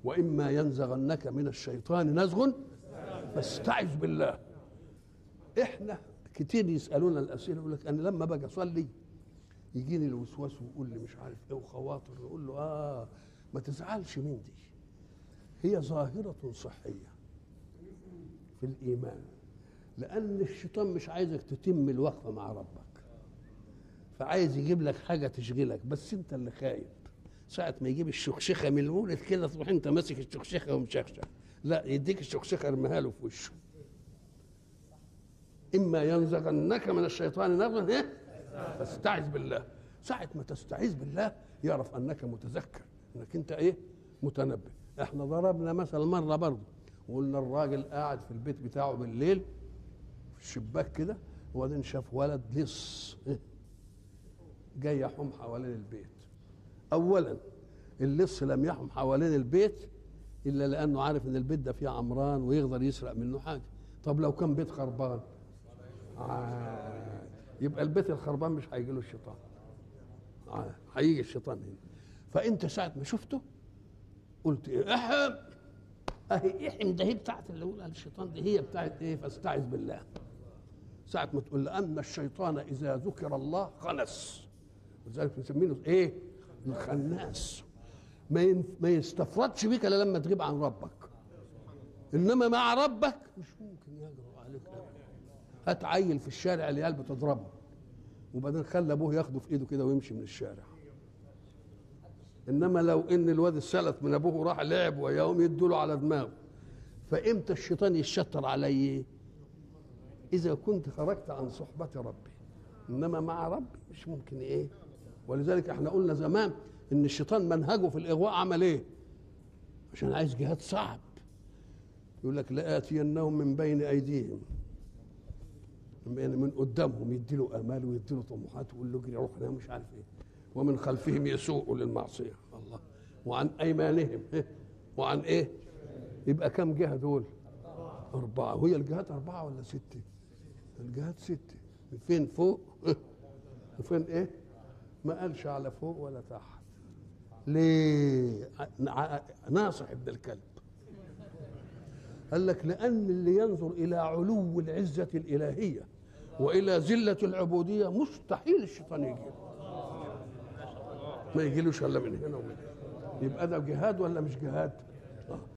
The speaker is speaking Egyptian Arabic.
واما ينزغنك من الشيطان نزغ فاستعذ بالله احنا كتير يسالونا الاسئله يقول لك انا لما باجي اصلي يجيني الوسواس ويقول لي مش عارف ايه وخواطر يقول له اه ما تزعلش من دي هي ظاهره صحيه في الايمان لان الشيطان مش عايزك تتم الوقفه مع ربك فعايز يجيب لك حاجه تشغلك بس انت اللي خايب ساعة ما يجيب الشخشخة من المولد كده تروح انت ماسك الشخشخة ومشخشخ لا يديك الشخشخة ارميها له في وشه اما ينزغنك من الشيطان نزغ ايه فاستعذ بالله ساعة ما تستعيذ بالله يعرف انك متذكر انك انت ايه متنبه احنا ضربنا مثل مرة برضه وقلنا الراجل قاعد في البيت بتاعه بالليل في الشباك كده وبعدين شاف ولد لص إيه؟ جاي يحوم حوالين البيت اولا اللص لم يحم حوالين البيت الا لانه عارف ان البيت ده فيه عمران ويقدر يسرق منه حاجه طب لو كان بيت خربان آه. يبقى البيت الخربان مش هيجي له الشيطان آه. هيجي الشيطان هنا فانت ساعه ما شفته قلت ايه احم اهي احم ده هي بتاعت اللي يقولها الشيطان دي هي بتاعت ايه فاستعذ بالله ساعة ما تقول لأن الشيطان إذا ذكر الله خنس ولذلك بنسميه ايه؟ الخناس ما ينف... ما يستفردش بك الا لما تغيب عن ربك انما مع ربك مش ممكن يجرؤ عليك ابدا هات عيل في الشارع العيال بتضربه وبعدين خلى ابوه ياخده في ايده كده ويمشي من الشارع انما لو ان الواد السلت من ابوه وراح لعب وياهم يدوا على دماغه فامتى الشيطان يشتر علي اذا كنت خرجت عن صحبه ربي انما مع ربي مش ممكن ايه ولذلك احنا قلنا زمان ان الشيطان منهجه في الاغواء عمل ايه عشان عايز جهاد صعب يقول لك لآتينهم من بين ايديهم يعني من قدامهم يدي له امال ويدي له طموحات ويقول له اجري روح نام مش عارف ايه ومن خلفهم يسوء للمعصيه الله وعن ايمانهم وعن ايه يبقى كم جهه دول اربعه وهي الجهات اربعه ولا سته الجهات سته فين فوق وفين ايه ما قالش على فوق ولا تحت ليه ناصح ابن الكلب قال لك لان اللي ينظر الى علو العزه الالهيه والى ذله العبوديه مستحيل الشيطان يجي ما يجيلوش الا من هنا ومن هنا يبقى ده جهاد ولا مش جهاد